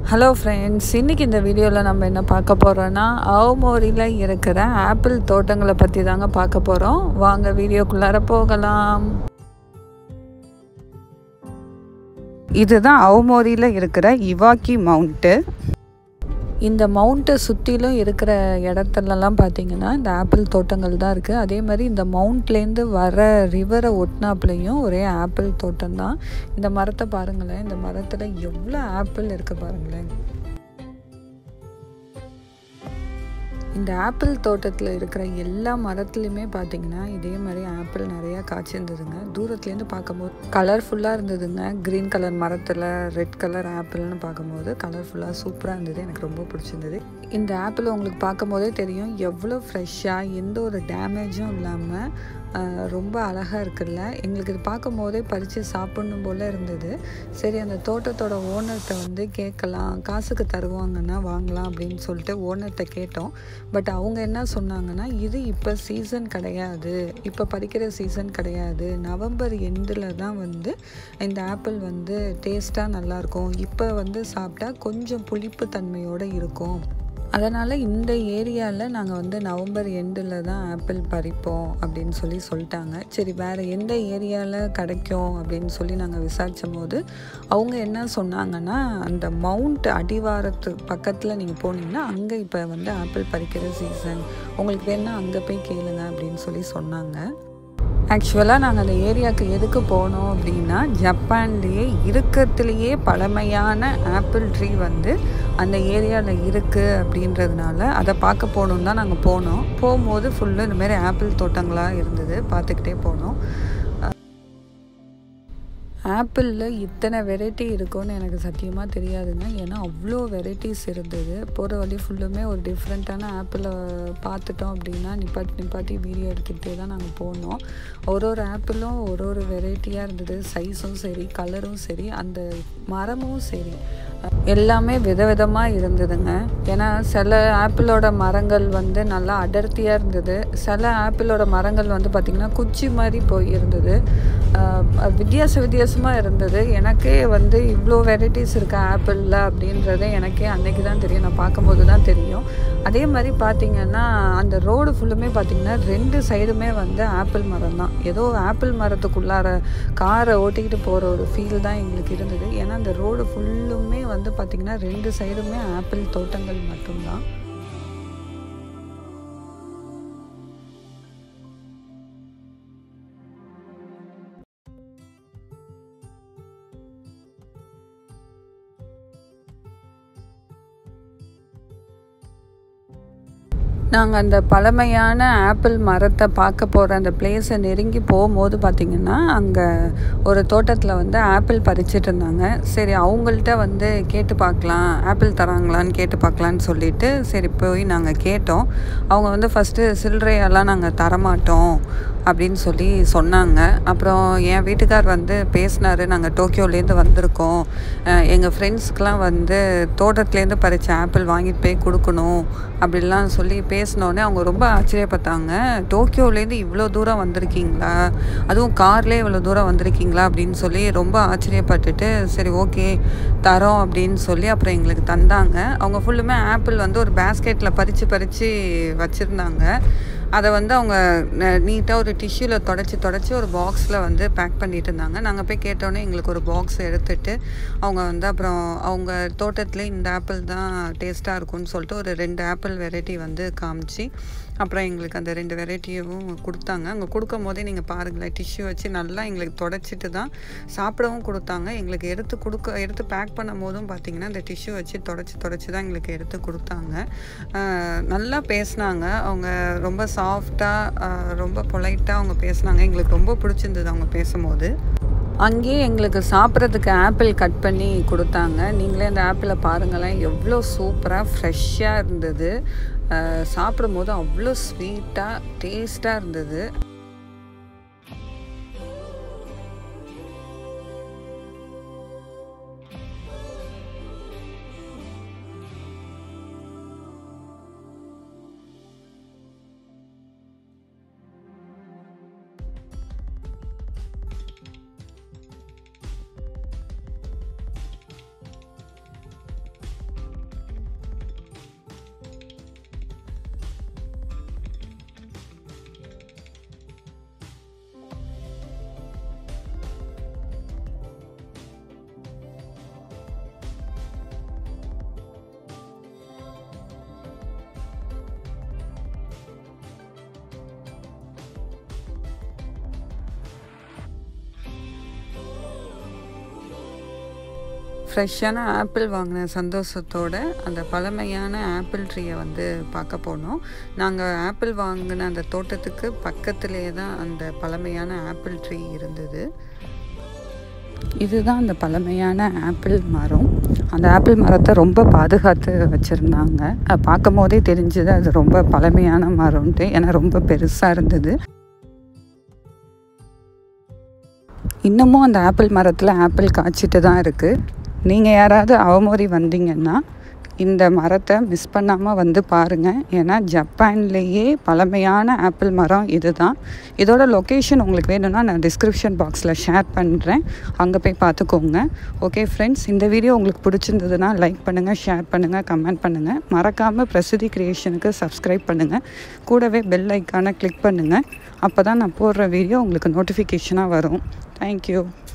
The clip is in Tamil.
ஹலோ ஃப்ரெண்ட்ஸ் இன்றைக்கி இந்த வீடியோவில் நம்ம என்ன பார்க்க போகிறோன்னா அவமோரியில் இருக்கிற ஆப்பிள் தோட்டங்களை பற்றி தாங்க பார்க்க போகிறோம் வாங்க வீடியோக்குள்ளார போகலாம் இதுதான் அவமோரியில் இருக்கிற இவாக்கி மவுண்ட்டு இந்த மவுண்ட்டை சுற்றிலும் இருக்கிற இடத்துலலாம் பார்த்தீங்கன்னா இந்த ஆப்பிள் தோட்டங்கள் தான் இருக்குது அதே மாதிரி இந்த மவுண்ட்லேருந்து வர ரிவரை ஒட்டினாப்புலையும் ஒரே ஆப்பிள் தோட்டம் தான் இந்த மரத்தை பாருங்களேன் இந்த மரத்தில் எவ்வளோ ஆப்பிள் இருக்குது பாருங்களேன் இந்த ஆப்பிள் தோட்டத்தில் இருக்கிற எல்லா மரத்துலையுமே பார்த்தீங்கன்னா இதே மாதிரி ஆப்பிள் நிறையா காய்ச்சிருந்ததுங்க தூரத்துலேருந்து பார்க்கும்போது கலர்ஃபுல்லாக இருந்ததுங்க க்ரீன் கலர் மரத்தில் ரெட் கலர் ஆப்பிள்னு பார்க்கும்போது கலர்ஃபுல்லாக சூப்பராக இருந்தது எனக்கு ரொம்ப பிடிச்சிருந்தது இந்த ஆப்பிள் உங்களுக்கு பார்க்கும் போதே தெரியும் எவ்வளோ ஃப்ரெஷ்ஷாக எந்த ஒரு டேமேஜும் இல்லாமல் ரொம்ப அழகாக இருக்குல்ல எங்களுக்கு இது பார்க்கும் போதே பறித்து சாப்பிடணும் போல் இருந்தது சரி அந்த தோட்டத்தோட ஓனர்கிட்ட வந்து கேட்கலாம் காசுக்கு தருவாங்கன்னா வாங்கலாம் அப்படின்னு சொல்லிட்டு ஓனர்கிட்ட கேட்டோம் பட் அவங்க என்ன சொன்னாங்கன்னா இது இப்போ சீசன் கிடையாது இப்போ பறிக்கிற சீசன் கிடையாது நவம்பர் எண்டில் தான் வந்து இந்த ஆப்பிள் வந்து டேஸ்ட்டாக நல்லாயிருக்கும் இப்போ வந்து சாப்பிட்டா கொஞ்சம் புளிப்பு தன்மையோடு இருக்கும் அதனால் இந்த ஏரியாவில் நாங்கள் வந்து நவம்பர் எண்டில் தான் ஆப்பிள் பறிப்போம் அப்படின்னு சொல்லி சொல்லிட்டாங்க சரி வேறு எந்த ஏரியாவில் கிடைக்கும் அப்படின்னு சொல்லி நாங்கள் விசாரித்த போது அவங்க என்ன சொன்னாங்கன்னா அந்த மவுண்ட் அடிவாரத்து பக்கத்தில் நீங்கள் போனீங்கன்னா அங்கே இப்போ வந்து ஆப்பிள் பறிக்கிற சீசன் உங்களுக்கு வேணால் அங்கே போய் கேளுங்க அப்படின்னு சொல்லி சொன்னாங்க ஆக்சுவலாக நாங்கள் அந்த ஏரியாவுக்கு எதுக்கு போனோம் அப்படின்னா ஜப்பான்லேயே இருக்கிறதுலையே பழமையான ஆப்பிள் ட்ரீ வந்து அந்த ஏரியாவில் இருக்குது அப்படின்றதுனால அதை பார்க்க போகணுன்னு தான் நாங்கள் போனோம் போகும்போது ஃபுல்லு இந்தமாரி ஆப்பிள் தோட்டங்களாக இருந்தது பார்த்துக்கிட்டே போனோம் ஆப்பிளில் இத்தனை வெரைட்டி இருக்கும்னு எனக்கு சத்தியமாக தெரியாதுங்க ஏன்னா அவ்வளோ வெரைட்டிஸ் இருந்தது போகிற வழி ஃபுல்லுமே ஒரு டிஃப்ரெண்ட்டான ஆப்பிளை பார்த்துட்டோம் அப்படின்னா நிப்பாட்டி நிப்பாட்டி வீடியோ எடுத்துகிட்டே தான் நாங்கள் போனோம் ஒரு ஒரு ஆப்பிளும் ஒரு ஒரு வெரைட்டியாக இருந்தது சைஸும் சரி கலரும் சரி அந்த மரமும் சரி எல்லாமே விதவிதமாக இருந்ததுங்க ஏன்னா சில ஆப்பிளோட மரங்கள் வந்து நல்லா அடர்த்தியாக இருந்தது சில ஆப்பிளோட மரங்கள் வந்து பார்த்திங்கன்னா குச்சி மாதிரி போய் இருந்தது வித்தியாச வித்தியாசமாக இருந்தது எனக்கே வந்து இவ்வளோ வெரைட்டிஸ் இருக்கா ஆப்பிளில் அப்படின்றத எனக்கே அன்றைக்கி தான் தெரியும் நான் பார்க்கும்போது தான் தெரியும் அதே மாதிரி பார்த்திங்கன்னா அந்த ரோடு ஃபுல்லுமே பார்த்திங்கன்னா ரெண்டு சைடுமே வந்து ஆப்பிள் மரம் தான் ஏதோ ஆப்பிள் மரத்துக்குள்ளார காரை ஓட்டிக்கிட்டு போகிற ஒரு ஃபீல் தான் எங்களுக்கு இருந்தது ஏன்னா அந்த ரோடு ஃபுல்லுமே வந்து பார்த்திங்கன்னா ரெண்டு சைடுமே ஆப்பிள் தோட்டங்கள் மட்டும்தான் நாங்கள் அந்த பழமையான ஆப்பிள் மரத்தை பார்க்க போகிற அந்த பிளேஸை நெருங்கி போகும்போது பார்த்திங்கன்னா அங்கே ஒரு தோட்டத்தில் வந்து ஆப்பிள் பறிச்சிட்டு இருந்தாங்க சரி அவங்கள்ட்ட வந்து கேட்டு பார்க்கலாம் ஆப்பிள் தராங்களான்னு கேட்டு பார்க்கலான்னு சொல்லிட்டு சரி போய் நாங்கள் கேட்டோம் அவங்க வந்து ஃபஸ்ட்டு சில்லறையெல்லாம் நாங்கள் தரமாட்டோம் அப்படின்னு சொல்லி சொன்னாங்க அப்புறம் என் வீட்டுக்கார் வந்து பேசினார் நாங்கள் டோக்கியோலேருந்து வந்திருக்கோம் எங்கள் ஃப்ரெண்ட்ஸ்க்கெலாம் வந்து தோட்டத்துலேருந்து பறித்த ஆப்பிள் வாங்கிட்டு போய் கொடுக்கணும் அப்படிலாம் சொல்லி பேசினோடனே அவங்க ரொம்ப ஆச்சரியப்பட்டாங்க டோக்கியோலேருந்து இவ்வளோ தூரம் வந்திருக்கீங்களா அதுவும் கார்லேயே இவ்வளோ தூரம் வந்திருக்கீங்களா அப்படின்னு சொல்லி ரொம்ப ஆச்சரியப்பட்டுட்டு சரி ஓகே தரோம் அப்படின்னு சொல்லி அப்புறம் எங்களுக்கு தந்தாங்க அவங்க ஃபுல்லுமே ஆப்பிள் வந்து ஒரு பேஸ்கெட்டில் பறித்து பறித்து வச்சுருந்தாங்க அதை வந்து அவங்க நீட்டாக ஒரு டிஷ்யூவில் தொடச்சி தொடச்சி ஒரு பாக்ஸில் வந்து பேக் பண்ணிட்டு இருந்தாங்க நாங்கள் போய் கேட்டோன்னே எங்களுக்கு ஒரு பாக்ஸ் எடுத்துட்டு அவங்க வந்து அப்புறம் அவங்க தோட்டத்தில் இந்த ஆப்பிள் தான் டேஸ்ட்டாக இருக்கும்னு சொல்லிட்டு ஒரு ரெண்டு ஆப்பிள் வெரைட்டி வந்து காமிச்சு அப்புறம் எங்களுக்கு அந்த ரெண்டு வெரைட்டியும் கொடுத்தாங்க அங்கே கொடுக்கும் போதே நீங்கள் பாருங்களேன் டிஷ்யூ வச்சு நல்லா எங்களுக்கு தொடச்சிட்டு தான் சாப்பிடவும் கொடுத்தாங்க எங்களுக்கு எடுத்து கொடுக்க எடுத்து பேக் பண்ணும் போதும் பார்த்திங்கன்னா அந்த டிஷ்யூ வச்சு தொடச்சி தொடச்சி தான் எங்களுக்கு எடுத்து கொடுத்தாங்க நல்லா பேசினாங்க அவங்க ரொம்ப சாஃப்டாக ரொம்ப பொலைட்டாக அவங்க பேசினாங்க எங்களுக்கு ரொம்ப பிடிச்சிருந்தது அவங்க பேசும்போது அங்கேயே எங்களுக்கு சாப்பிட்றதுக்கு ஆப்பிள் கட் பண்ணி கொடுத்தாங்க நீங்களே அந்த ஆப்பிளை பாருங்களேன் எவ்வளோ சூப்பராக ஃப்ரெஷ்ஷாக இருந்தது சாப்பிடும்போது அவ்வளோ ஸ்வீட்டாக டேஸ்ட்டாக இருந்தது ஃப்ரெஷ்ஷான ஆப்பிள் வாங்கின சந்தோஷத்தோட அந்த பழமையான ஆப்பிள் ட்ரீயை வந்து பார்க்க போனோம் நாங்கள் ஆப்பிள் வாங்கின அந்த தோட்டத்துக்கு பக்கத்துலேயே தான் அந்த பழமையான ஆப்பிள் ட்ரீ இருந்தது இதுதான் அந்த பழமையான ஆப்பிள் மரம் அந்த ஆப்பிள் மரத்தை ரொம்ப பாதுகாத்து வச்சுருந்தாங்க அது பார்க்கும் போதே தெரிஞ்சது அது ரொம்ப பழமையான மரம்ன்ட்டு ஏன்னா ரொம்ப பெருசாக இருந்தது இன்னமும் அந்த ஆப்பிள் மரத்தில் ஆப்பிள் காய்ச்சிட்டு தான் இருக்குது நீங்கள் யாராவது அவமோரி வந்தீங்கன்னா இந்த மரத்தை மிஸ் பண்ணாமல் வந்து பாருங்கள் ஏன்னா ஜப்பான்லேயே பழமையான ஆப்பிள் மரம் இது தான் இதோட லொக்கேஷன் உங்களுக்கு வேணும்னா நான் டிஸ்கிரிப்ஷன் பாக்ஸில் ஷேர் பண்ணுறேன் அங்கே போய் பார்த்துக்கோங்க ஓகே ஃப்ரெண்ட்ஸ் இந்த வீடியோ உங்களுக்கு பிடிச்சிருந்ததுன்னா லைக் பண்ணுங்கள் ஷேர் பண்ணுங்கள் கமெண்ட் பண்ணுங்கள் மறக்காமல் பிரசித்தி கிரியேஷனுக்கு சப்ஸ்கிரைப் பண்ணுங்கள் கூடவே பெல் ஐக்கானை கிளிக் பண்ணுங்கள் அப்போ தான் நான் போடுற வீடியோ உங்களுக்கு நோட்டிஃபிகேஷனாக வரும் தேங்க்யூ